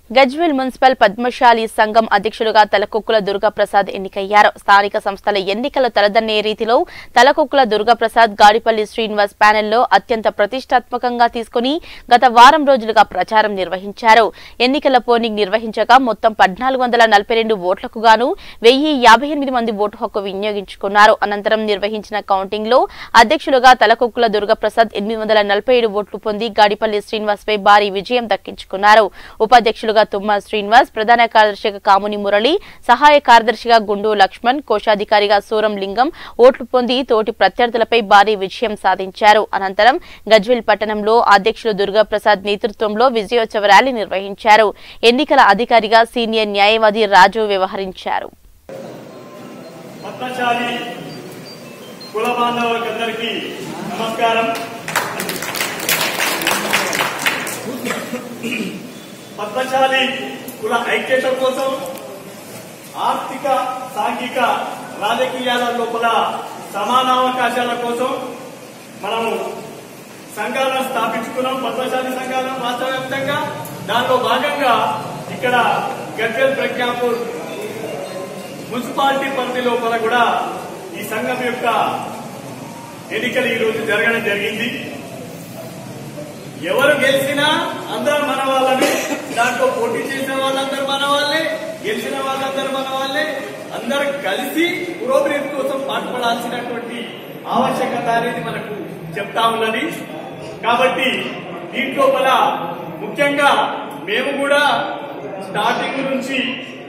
Gajwel municipal Padmashali సంఘం అధ్యక్షులుగా తలకొక్కుల దుర్గాప్రసాద్ ఎన్నికయ్యారు స్థానిక సంస్థల ఎన్నికలు తలదన్నే రీతిలో తలకొక్కుల దుర్గాప్రసాద్ గాడిపల్లి శ్రీనివాస్ ప్యానెల్లో అత్యంత ప్రతిష్టాత్మకంగా తీసుకుని గత వారం రోజులుగా ప్రచారం నిర్వహించారు ఎన్నికల పోలింగ్ నిర్వహించగా మొత్తం పద్నాలుగు వందల నలభై రెండు ఓట్లకు గాను వెయ్యి యాభై ఎనిమిది మంది ఓటు హక్కు వినియోగించుకున్నారు అనంతరం నిర్వహించిన కౌంటింగ్ లో అధ్యక్షులుగా తలకొక్కుల దుర్గాప్రసాద్ ఎనిమిది వందల నలభై ఏడు ఓట్లు పొంది గాడిపల్లి శ్రీనివాస్ పై భారీ విజయం దక్కించుకున్నారు ఉపాధ్యక్షులుగా తుమ్మా శ్రీనివాస్ ప్రధాన కార్యదర్శిగా కాముని మురళి సహాయ కార్యదర్శిగా గుండు లక్ష్మణ్ కోశాధికారిగా సూరం లింగం ఓట్లు పొంది తోటి ప్రత్యర్థులపై భారీ విజయం సాధించారు అనంతరం గజ్వేల్ పట్టణంలో అధ్యక్షులు దుర్గాప్రసాద్ నేతృత్వంలో విజయోత్సవ ర్యాలీ నిర్వహించారు ఎన్నికల అధికారిగా సీనియర్ న్యాయవాది రాజు వ్యవహరించారు పద్మశాలి కుల బాంధవులకందరికీ నమస్కారం పద్మశాలి కుల ఐక్యత కోసం ఆర్థిక సాంఘిక రాజకీయాల లోపల సమానావకాశాల కోసం మనము సంఘాలను స్థాపించుకున్నాం పద్మశాలి సంఘాలను రాష్ట్ర వ్యాప్తంగా దానిలో భాగంగా ఇక్కడ గజ్వేల్ ప్రజ్ఞాపూర్ మున్సిపాలిటీ పరిధి లోపల కూడా ఈ సంఘం యొక్క ఎన్నికలు ఈ రోజు జరగడం జరిగింది ఎవరు గెలిచినా అందరూ మన వాళ్ళని దాంట్లో పోటీ చేసిన వాళ్ళందరూ మన వాళ్ళే గెలిచిన వాళ్ళందరూ మన వాళ్ళే అందరూ కలిసి పురోభివృద్ధి కోసం పాటుపడాల్సినటువంటి ఆవశ్యకత అనేది మనకు చెప్తా ఉన్నది కాబట్టి దీంట్లోపల ముఖ్యంగా మేము కూడా స్టార్టింగ్ నుంచి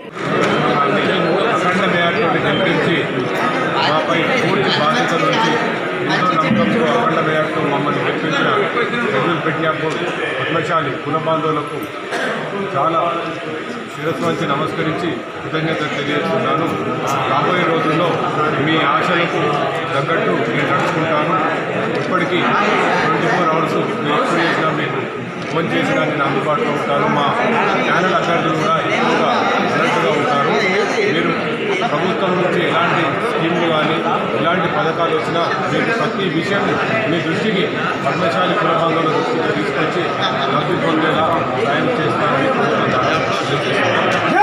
అఖండ మేయర్తోటి గెలిపించి మాపై పూర్తి బాధ్యత నుంచి ఎంతో నమ్మకంతో అఖండ మేయర్తో మమ్మల్ని గెలిపించిన గజ్వల్ పెట్యాపూర్ పద్మశాలి కుల బాంధవులకు చాలా శిరస్సు వంచి నమస్కరించి కృతజ్ఞతలు తెలియజేస్తున్నాను రాబోయే రోజుల్లో మీ ఆశలకు తగ్గట్టు నేను నడుచుకుంటాను ఇప్పటికీ ట్వంటీ ఫోర్ అవర్స్ మీరు ఎప్పుడు చేసినా మీకు ఫోన్ చేసినా నేను అందుబాటులో ఉంటాను మా ఛానల్ అభ్యర్థులు కూడా ఎక్కువగా అలర్ట్గా ఉంటారు మీరు ప్రభుత్వం నుంచి ఎలాంటి స్కీమ్లు కానీ ఎలాంటి పథకాలు వచ్చినా మీరు ప్రతి విషయం మీ దృష్టికి పద్మశాలి కులబాంధవుల దృష్టికి తీసుకొచ్చి లబ్ధి పొందేలా సాయం చేస్తారని ప్రభుత్వం ద్వారా తెలియజేస్తున్నాను